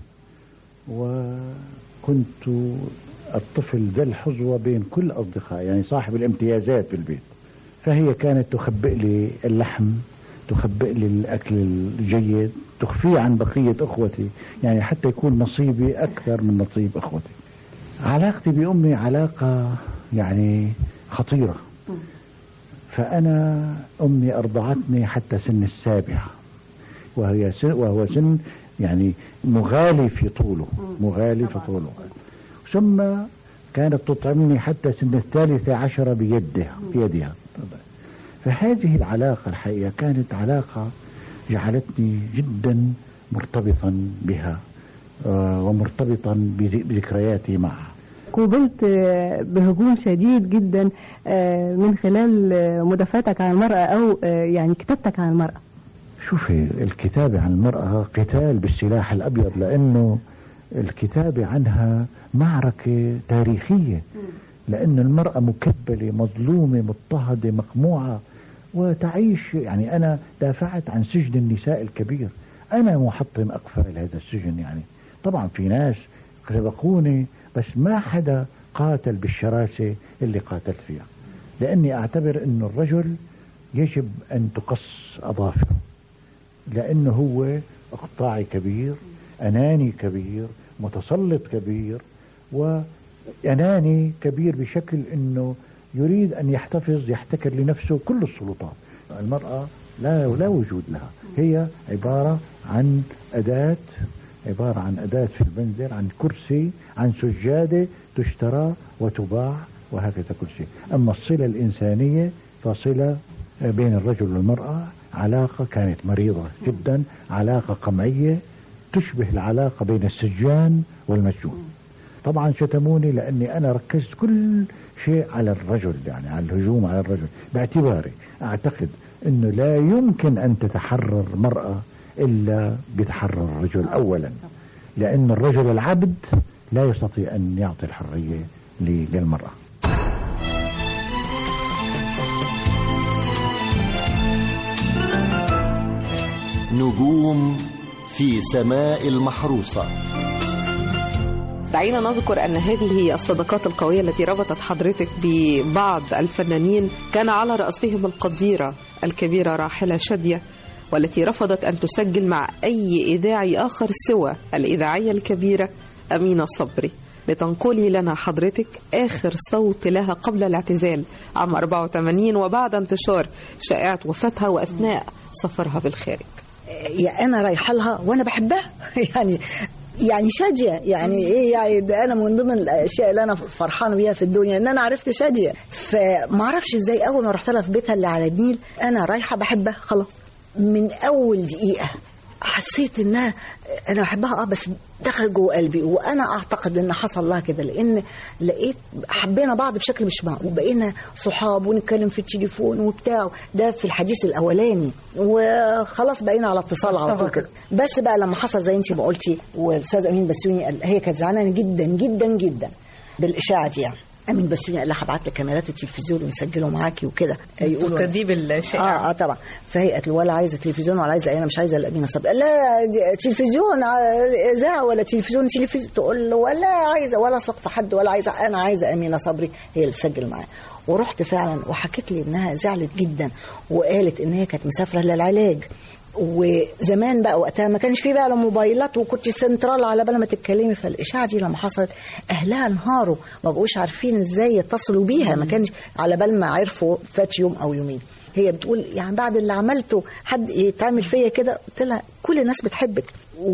S15: وكنت الطفل ذا الحظوة بين كل أصدقائي يعني صاحب الامتيازات في البيت فهي كانت تخبئ لي اللحم تخبئ لي الأكل الجيد تخفيه عن بقية أخوتي يعني حتى يكون نصيبي أكثر من نصيب أخوتي علاقتي بأمي علاقة يعني خطيرة فأنا أمي أرضعتني حتى سن السابعة وهي سن وهو سن يعني مغالي في طوله مغالي في طوله ثم كانت تطعمني حتى سن الثالثة عشرة بيدها بيدها فهذه العلاقة الحقيقة كانت علاقة جعلتني جدا مرتبطا بها آه، ومرتبطا بذ- بذكرياتي معها
S11: قوبلت آه، بهجوم شديد جدا آه، من خلال آه، مدافعتك عن المرأة أو آه، يعني كتابتك عن المرأة
S15: شوفي الكتابة عن المرأة قتال بالسلاح الأبيض لأنه الكتابة عنها معركة تاريخية لأن المرأة مكبلة مظلومة مضطهدة مقموعة وتعيش يعني أنا دافعت عن سجن النساء الكبير أنا محطم أقفال هذا السجن يعني طبعا في ناس سبقوني بس ما حدا قاتل بالشراسة اللي قاتلت فيها لأني أعتبر أن الرجل يجب أن تقص أظافره لأنه هو إقطاعي كبير أناني كبير متسلط كبير وأناني كبير بشكل أنه يريد أن يحتفظ يحتكر لنفسه كل السلطات المرأة لا لا وجود لها هي عبارة عن أداة عبارة عن أداة في المنزل عن كرسي عن سجادة تشترى وتباع وهكذا كل شيء أما الصلة الإنسانية فصلة بين الرجل والمرأة علاقة كانت مريضة جدا علاقة قمعية تشبه العلاقة بين السجان والمسجون طبعا شتموني لأني أنا ركزت كل شيء على الرجل يعني على الهجوم على الرجل باعتباري أعتقد أنه لا يمكن أن تتحرر مرأة إلا بتحرر الرجل أولا لأن الرجل العبد لا يستطيع أن يعطي الحرية للمرأة
S1: نجوم في سماء المحروسة
S5: دعينا نذكر أن هذه هي الصداقات القوية التي ربطت حضرتك ببعض الفنانين كان على رأسهم القديرة الكبيرة راحلة شادية والتي رفضت أن تسجل مع أي إذاعي آخر سوى الإذاعية الكبيرة أمينة صبري لتنقلي لنا حضرتك آخر صوت لها قبل الاعتزال عام 84 وبعد انتشار شائعة وفاتها وأثناء سفرها بالخارج
S4: يا انا رايحه لها وانا بحبها يعني يعني شاديه يعني ايه يعني ده انا من ضمن الاشياء اللي انا فرحانه بيها في الدنيا ان انا عرفت شاديه فما اعرفش ازاي اول ما رحت لها في بيتها اللي على النيل انا رايحه بحبها خلاص من اول دقيقه حسيت انها انا بحبها اه بس دخل جوه قلبي وانا اعتقد ان حصل لها كده لان لقيت حبينا بعض بشكل مش معقول وبقينا صحاب ونتكلم في التليفون وبتاع ده في الحديث الاولاني وخلاص بقينا على اتصال على طول كده بس بقى لما حصل زي انت ما قلتي والاستاذ امين بسيوني قال هي كانت زعلانه جدا جدا جدا بالاشاعه دي يعني امين بسيوني قال لها هبعت لك كاميرات التلفزيون ويسجلوا معاكي وكده يقولوا
S5: تكذيب الشائعة
S4: اه اه طبعا فهي قالت له ولا عايزه تلفزيون ولا عايزه انا مش عايزه الامينه صبري قال لا دي تلفزيون آه، اذاعه ولا تلفزيون تلفزيون تقول له ولا عايزه ولا ثق في حد ولا عايزه انا عايزه امينه صبري هي اللي تسجل معايا ورحت فعلا وحكت لي انها زعلت جدا وقالت ان هي كانت مسافره للعلاج وزمان بقى وقتها ما كانش في بقى لا موبايلات وكنت سنترال على بال ما تتكلمي فالاشاعه دي لما حصلت اهلها انهاروا ما بقوش عارفين ازاي يتصلوا بيها ما كانش على بال ما عرفوا فات يوم او يومين هي بتقول يعني بعد اللي عملته حد يتعمل فيا كده قلت لها كل الناس بتحبك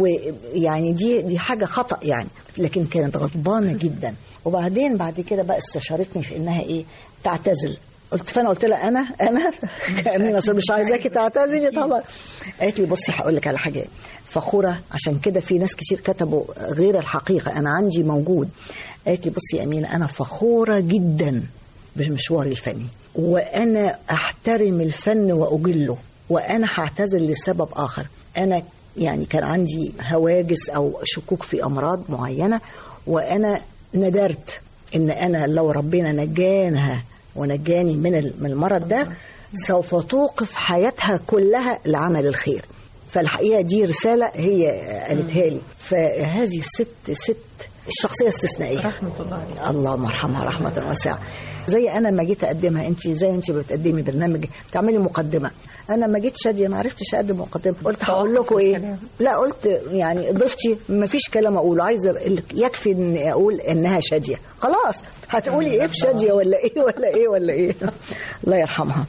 S4: ويعني دي دي حاجه خطا يعني لكن كانت غضبانه جدا وبعدين بعد كده بقى استشارتني في انها ايه تعتزل قلت فانا قلت لها انا انا كامينه أصل مش عايزاكي تعتزلي طبعا قالت لي بصي هقول لك على حاجه فخوره عشان كده في ناس كتير كتبوا غير الحقيقه انا عندي موجود قالت لي بصي يا امينه انا فخوره جدا بمشواري الفني وانا احترم الفن واجله وانا هعتزل لسبب اخر انا يعني كان عندي هواجس او شكوك في امراض معينه وانا ندرت ان انا لو ربنا نجانها ونجاني من ال- من المرض ده سوف توقف حياتها كلها لعمل الخير فالحقيقه دي رساله هي قالتها لي فهذه الست ست الشخصيه استثنائيه
S5: رحمة الله عليها
S4: اللهم ارحمها رحمه واسعه زي انا لما جيت اقدمها انت زي انت بتقدمي برنامج بتعملي مقدمه انا لما جيت شاديه ما عرفتش اقدم مقدمه قلت هقول لكم ايه لا قلت يعني ضيفتي ما فيش كلام اقوله عايزه يكفي ان اقول انها شاديه خلاص هتقولي ايه في شاديه ولا ايه ولا ايه ولا ايه الله يرحمها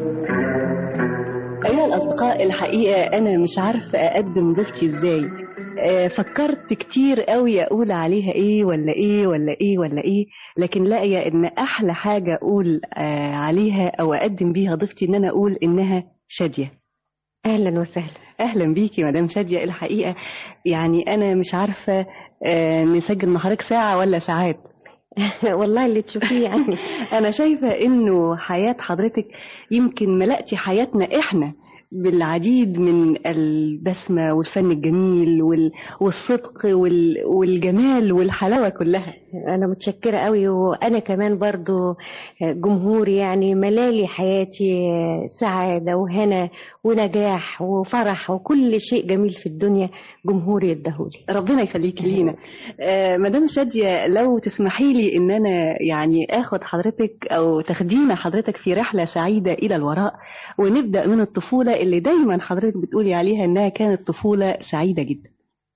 S11: أيها الأصدقاء الحقيقة أنا مش عارفة أقدم ضيفتي إزاي آه، فكرت كتير قوي اقول عليها ايه ولا ايه ولا ايه ولا ايه لكن لاقيه ان احلى حاجه اقول آه، عليها او اقدم بيها ضيفتي ان انا اقول انها شاديه اهلا وسهلا اهلا بيكي مدام شاديه الحقيقه يعني انا مش عارفه آه، نسجل مع حضرتك ساعه ولا ساعات والله اللي تشوفيه يعني انا شايفه انه حياه حضرتك يمكن ملأتي حياتنا احنا بالعديد من البسمة والفن الجميل وال- والصدق وال- والجمال والحلاوة كلها
S16: أنا متشكرة قوي وأنا كمان برضو جمهوري يعني ملالي حياتي سعادة وهنا ونجاح وفرح وكل شيء جميل في الدنيا جمهوري يدهولي
S11: ربنا يخليكي لينا آه مدام شادية لو تسمحي لي ان انا يعني اخد حضرتك او تاخدينا حضرتك في رحلة سعيدة الى الوراء ونبدأ من الطفولة اللي دايما حضرتك بتقولي عليها انها كانت طفولة سعيدة جدا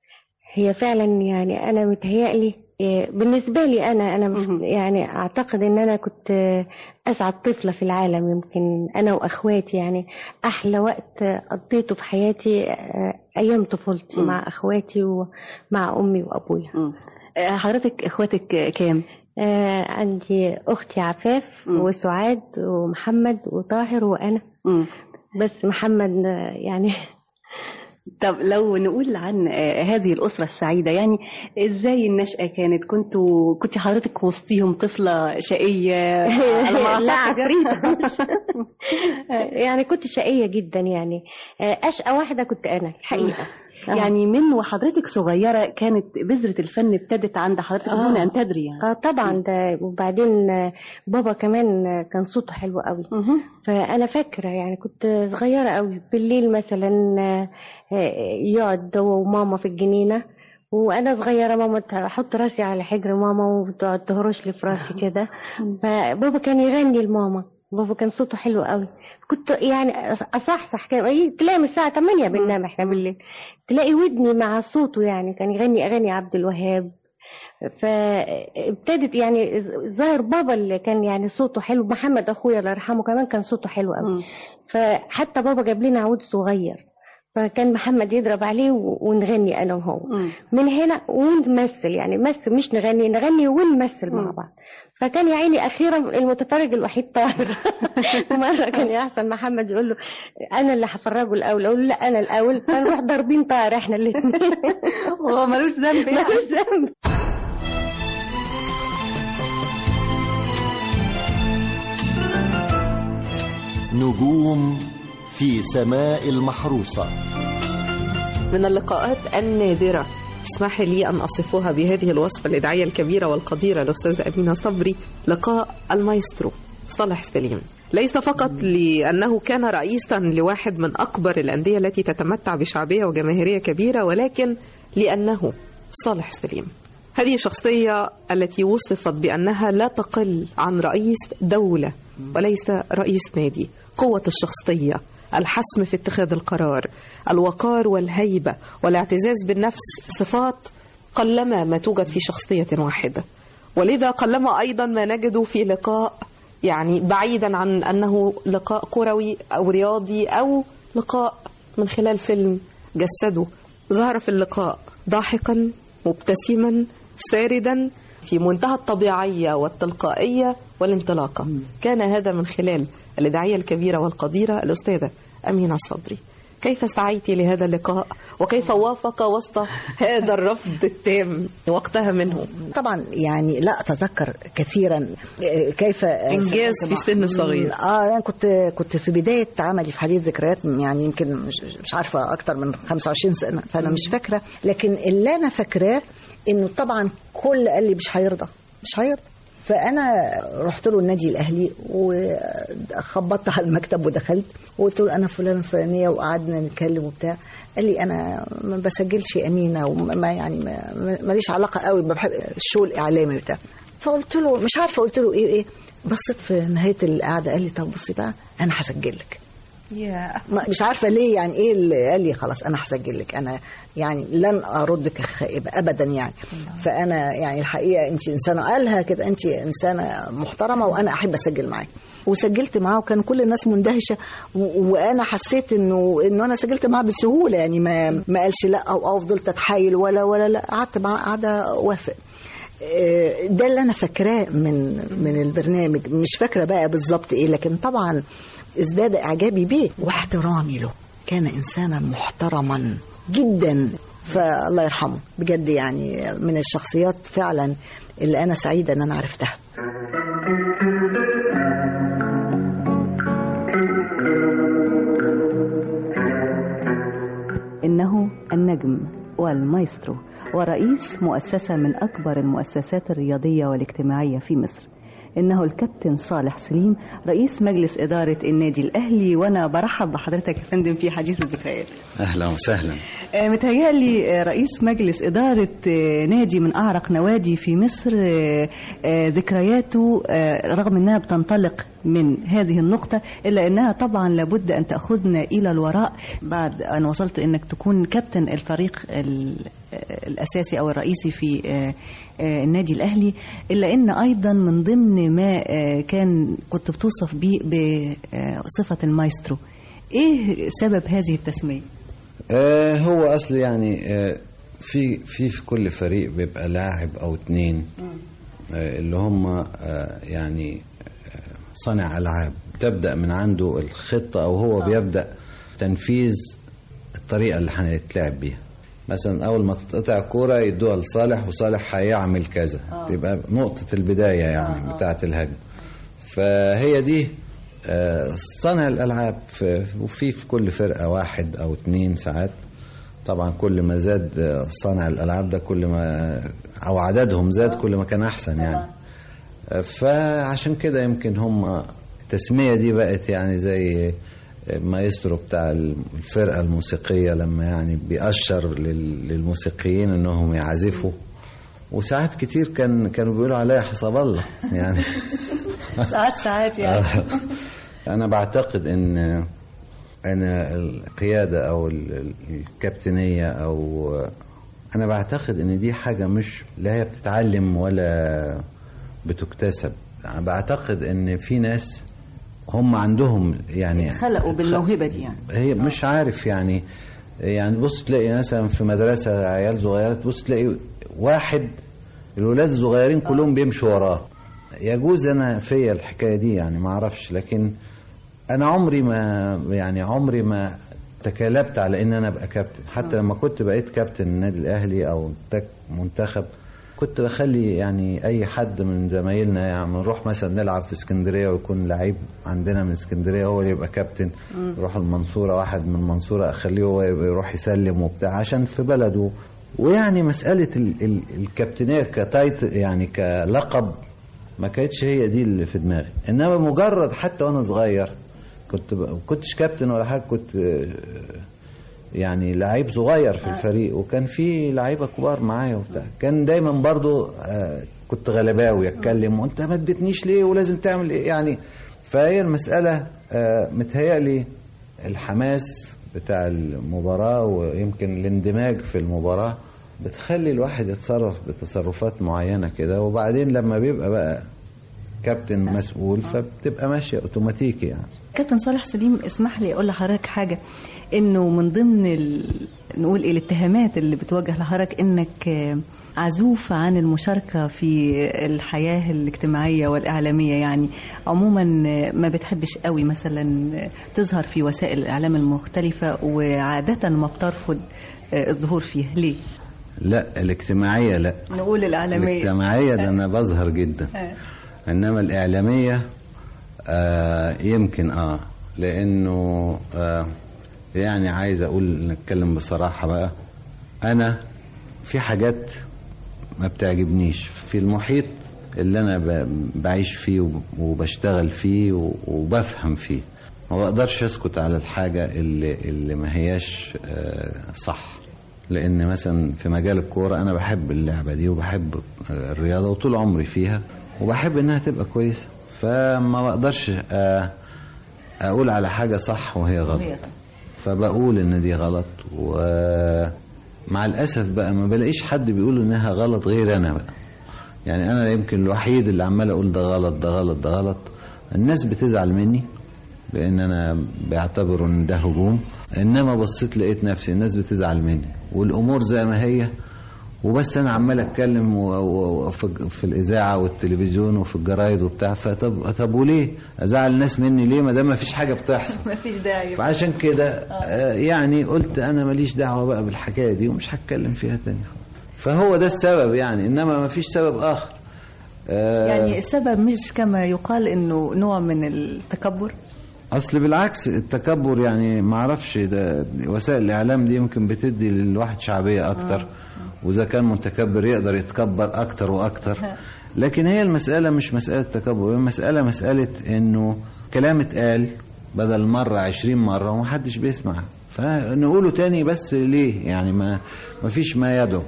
S16: هي فعلا يعني أنا متهيألي إيه، بالنسبة لي أنا أنا مش- يعني أعتقد إن أنا كنت آه، أسعد طفلة في العالم يمكن أنا وأخواتي يعني أحلى وقت آه، قضيته في حياتي آه، أيام طفولتي
S11: مم.
S16: مع أخواتي ومع أمي وأبويا
S11: آه حضرتك اخواتك كام؟
S16: آه عندي أختي عفاف وسعاد ومحمد وطاهر وأنا بس محمد آه، يعني
S11: طب لو نقول عن آه، هذه الأسرة السعيدة يعني إزاي النشأة كانت كنتوا كنت حضرتك وسطيهم طفلة شقية على ما
S16: لا
S11: أعتقد
S16: عفريتة يعني كنت شقية جدا يعني آه، أشقى واحدة كنت أنا الحقيقة
S11: يعني من وحضرتك صغيرة كانت بذرة الفن ابتدت عند حضرتك
S16: آه.
S11: دون أن تدري يعني
S16: اه طبعا ده وبعدين آه، بابا كمان آه، كان صوته حلو قوي فانا فاكره يعني كنت صغيره قوي بالليل مثلا آه، آه، يقعد هو وماما في الجنينه وانا صغيره ماما تحط راسي على حجر ماما وتقعد تهرش لي في راسي كده فبابا كان يغني لماما بابا كان صوته حلو قوي كنت يعني اصحصح كده إيه، تلاقي من الساعه 8 بننام احنا بالليل تلاقي ودني مع صوته يعني كان يغني اغاني عبد الوهاب فابتدت يعني ظاهر بابا اللي كان يعني صوته حلو محمد اخويا الله يرحمه كمان كان صوته حلو قوي فحتى بابا جاب لنا عود صغير فكان محمد يضرب عليه و- ونغني انا وهو من هنا ونمثل يعني نمثل مش نغني نغني ونمثل مع بعض فكان يا عيني اخيرا المتفرج الوحيد طاهر مره كان يحسن محمد يقول له انا اللي هفرجه الاول اقول له لا انا الاول فنروح ضاربين طاهر احنا الاثنين
S11: هو ملوش ذنب يعني.
S16: ملوش ذنب
S1: نجوم في سماء المحروسة
S5: من اللقاءات النادرة اسمح لي أن أصفها بهذه الوصفة الإدعية الكبيرة والقديرة الأستاذة أمينة صبري لقاء المايسترو صالح سليم ليس فقط لأنه كان رئيسا لواحد من أكبر الأندية التي تتمتع بشعبية وجماهيرية كبيرة ولكن لأنه صالح سليم هذه شخصية التي وصفت بأنها لا تقل عن رئيس دولة وليس رئيس نادي قوة الشخصية الحسم في اتخاذ القرار الوقار والهيبة والاعتزاز بالنفس صفات قلما ما توجد في شخصية واحدة ولذا قلما أيضا ما نجد في لقاء يعني بعيدا عن أنه لقاء كروي أو رياضي أو لقاء من خلال فيلم جسده ظهر في اللقاء ضاحكا مبتسما ساردا في منتهى الطبيعية والتلقائية والانطلاقة كان هذا من خلال الإدعية الكبيرة والقديرة الأستاذة أمينة صبري كيف سعيت لهذا اللقاء وكيف وافق وسط هذا الرفض التام وقتها منه
S4: طبعا يعني لا اتذكر كثيرا آه، كيف
S5: إنجاز في سن صغير.
S4: اه انا كنت كنت في بدايه عملي في حديث ذكريات يعني يمكن مش, مش عارفه اكتر من 25 سنه فانا مش فاكره لكن اللي انا فاكراه انه طبعا كل قال لي مش هيرضى مش هيرضى فانا رحت له النادي الاهلي وخبطت على المكتب ودخلت وقلت له انا فلان الفلانيه وقعدنا نتكلم وبتاع قال لي انا ما بسجلش امينه وما يعني ما- ما- ماليش علاقه قوي بحب الشو الاعلامي بتاع فقلت له مش عارفه قلت له ايه ايه بصيت في نهايه القعده قال لي طب بصي بقى انا هسجل لك ما- مش عارفه ليه يعني ايه اللي قال لي خلاص انا هسجل لك انا يعني لن اردك خائبه ابدا يعني فانا يعني الحقيقه انت انسانه قالها كده انت انسانه محترمه وانا احب اسجل معاك وسجلت معاه وكان كل الناس مندهشه و- وانا حسيت انه انه انا سجلت معاه بسهوله يعني ما ما قالش لا او او فضلت اتحايل ولا ولا لا قعدت معاه قعده وافق آه، ده اللي انا فاكراه من من البرنامج مش فاكره بقى بالظبط ايه لكن طبعا ازداد اعجابي بيه واحترامي له كان انسانا محترما جدا فالله يرحمه بجد يعني من الشخصيات فعلا اللي انا سعيده ان انا عرفتها
S11: إنه النجم والمايسترو ورئيس مؤسسة من أكبر المؤسسات الرياضية والاجتماعية في مصر إنه الكابتن صالح سليم رئيس مجلس إدارة النادي الأهلي وأنا برحب بحضرتك يا فندم في حديث الذكريات
S17: اهلا وسهلا
S11: آه، متهيألي آه، رئيس مجلس إدارة آه، نادي من أعرق نوادي في مصر آه، آه، ذكرياته آه، رغم أنها بتنطلق من هذه النقطة إلا أنها طبعا لابد أن تأخذنا إلى الوراء بعد أن وصلت أنك تكون كابتن الفريق ال- آه، الأساسي أو الرئيسي في آه، آه، النادي الأهلي إلا أن أيضا من ضمن ما آه، كان كنت بتوصف به بصفة المايسترو إيه سبب هذه التسمية؟
S17: آه هو اصل يعني آه في في في كل فريق بيبقى لاعب او اتنين آه اللي هم آه يعني آه صانع العاب تبدا من عنده الخطه او هو بيبدا تنفيذ الطريقه اللي هنتلعب بيها مثلا اول ما تتقطع كوره يدوها لصالح وصالح هيعمل كذا تبقى نقطه البدايه يعني بتاعه الهجمه فهي دي آه، صانع الالعاب في- وفي في كل فرقه واحد او اتنين ساعات طبعا كل ما زاد آه، صانع الالعاب ده كل ما او عددهم زاد كل ما كان احسن يعني آه، فعشان كده يمكن هم التسميه دي بقت يعني زي مايسترو بتاع الفرقه الموسيقيه لما يعني بيأشر لل- للموسيقيين انهم يعزفوا وساعات كتير كان كانوا بيقولوا عليا حسب الله يعني
S11: ساعات ساعات يعني
S17: أنا بعتقد إن أن القيادة أو ال- ال- الكابتنية أو أنا بعتقد إن دي حاجة مش لا هي بتتعلم ولا بتكتسب أنا بعتقد إن في ناس هم عندهم يعني
S11: خلقوا بالموهبة دي يعني
S17: هي مش عارف يعني يعني بص تلاقي مثلا في مدرسة عيال صغيرة تبص تلاقي واحد الولاد الصغيرين كلهم بيمشوا وراه يجوز انا فيا الحكاية دي يعني ما اعرفش لكن انا عمري ما يعني عمري ما تكالبت على ان انا ابقى كابتن حتى لما كنت بقيت كابتن النادي الاهلي او تك- منتخب كنت بخلي يعني اي حد من زمايلنا يعني نروح مثلا نلعب في اسكندريه ويكون لعيب عندنا من اسكندريه هو اللي يبقى كابتن
S18: مم.
S17: يروح المنصوره واحد من المنصوره اخليه هو يبقى يروح يسلم وبتاع عشان في بلده ويعني مساله ال ال الكابتنيه كتايت يعني كلقب ما كانتش هي دي اللي في دماغي انما مجرد حتى وانا صغير كنت ب... ما كنتش كابتن ولا حاجه كنت آه، يعني لعيب صغير في الفريق وكان في لعيبه كبار معايا وبتاع كان دايما برضو آه، كنت غلباوي اتكلم وانت ما اديتنيش ليه ولازم تعمل ايه يعني فهي المساله آه، متهيألي الحماس بتاع المباراه ويمكن الاندماج في المباراه بتخلي الواحد يتصرف بتصرفات معينه كده وبعدين لما بيبقى بقى كابتن مسؤول فبتبقى ماشيه اوتوماتيكي يعني
S11: كابتن صالح سليم اسمح لي اقول لحضرتك حاجه انه من ضمن ال... نقول ايه الاتهامات اللي بتوجه لحضرتك انك آه، عزوف عن المشاركة في الحياة الاجتماعية والإعلامية يعني عموما آه، ما بتحبش قوي مثلا آه، تظهر في وسائل الإعلام المختلفة وعادة ما بترفض آه، الظهور فيها ليه؟
S17: لا الاجتماعيه لا
S11: نقول الإعلامية
S17: الاجتماعيه ده انا بظهر جدا
S11: آه.
S17: انما الاعلاميه آه يمكن اه لانه آه يعني عايز اقول نتكلم بصراحه بقى انا في حاجات ما بتعجبنيش في المحيط اللي انا ب- بعيش فيه وب- وبشتغل فيه و- وبفهم فيه ما بقدرش اسكت على الحاجه اللي اللي ما هياش آه، صح لان مثلا في مجال الكوره انا بحب اللعبه دي وبحب آه، الرياضه وطول عمري فيها وبحب انها تبقى كويسه فما بقدرش آه، اقول على حاجه صح وهي غلط فبقول ان دي غلط ومع الاسف بقى ما بلاقيش حد بيقول انها غلط غير انا بقى يعني انا يمكن الوحيد اللي عمال اقول ده غلط ده غلط ده غلط الناس بتزعل مني لان انا بعتبره ان ده هجوم انما بصيت لقيت نفسي الناس بتزعل مني والامور زي ما هي وبس انا عمال اتكلم و- و- وفي في الاذاعه والتلفزيون وفي الجرايد وبتاع فطب طب وليه ازعل الناس مني ليه ما دام ما فيش حاجه بتحصل
S11: مفيش داعي
S17: فعشان كده آه، يعني قلت انا ماليش دعوه بقى بالحكايه دي ومش هتكلم فيها تاني خالص. فهو ده السبب يعني انما ما فيش سبب اخر آه،
S11: يعني السبب مش كما يقال انه نوع من التكبر
S17: اصل بالعكس التكبر يعني ما اعرفش ده وسائل الاعلام دي يمكن بتدي للواحد شعبيه اكتر واذا كان متكبر يقدر يتكبر اكتر واكتر لكن هي المساله مش مساله تكبر هي المساله مساله انه كلام اتقال بدل مره عشرين مره ومحدش بيسمع فنقوله تاني بس ليه يعني ما ما فيش ما يدعو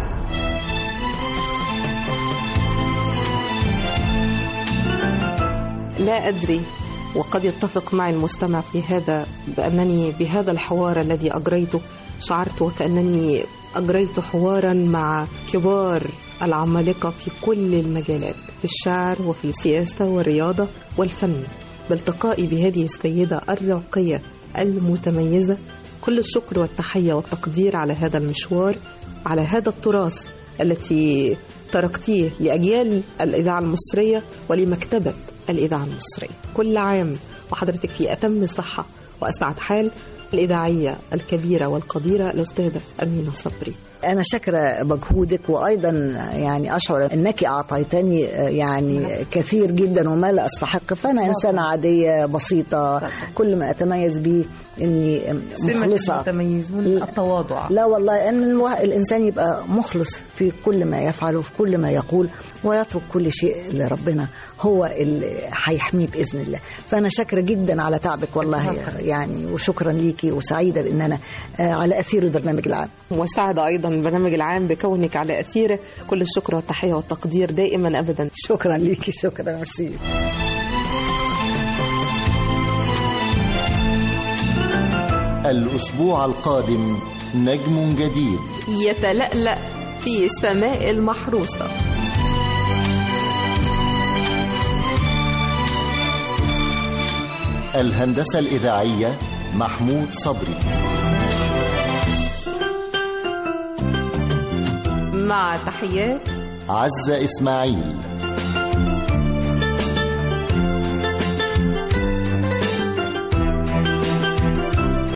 S5: لا أدري وقد يتفق معي المستمع في هذا بأنني بهذا الحوار الذي أجريته شعرت وكأنني أجريت حوارا مع كبار العمالقة في كل المجالات في الشعر وفي السياسة والرياضة والفن بالتقائي بهذه السيدة الراقية المتميزة كل الشكر والتحية والتقدير على هذا المشوار على هذا التراث التي تركتيه لأجيال الإذاعة المصرية ولمكتبة الإذاعة المصرية كل عام وحضرتك في أتم صحة وأسعد حال الإذاعية الكبيرة والقديرة الأستاذة أمينة صبري
S4: أنا شاكرة مجهودك وأيضا يعني أشعر أنك أعطيتني يعني كثير جدا وما لا أستحق فأنا إنسانة عادية بسيطة كل ما أتميز به إني مخلصة
S11: التميز والتواضع
S4: لا والله أن الوا- الإنسان يبقى مخلص في كل ما يفعله في كل ما يقول ويترك كل شيء لربنا هو اللي هيحميه بإذن الله فأنا شاكرة جدا على تعبك والله يعني وشكرا ليكي وسعيدة بأن أنا آه، على أثير البرنامج العام
S5: وسعد أيضا البرنامج العام بكونك على أثيره كل الشكر والتحية والتقدير دائما أبدا
S4: شكرا ليكي شكرا ميرسي
S1: الأسبوع القادم نجم جديد
S2: يتلألأ في السماء المحروسة
S1: الهندسة الإذاعية محمود صبري
S2: مع تحيات
S1: عزة إسماعيل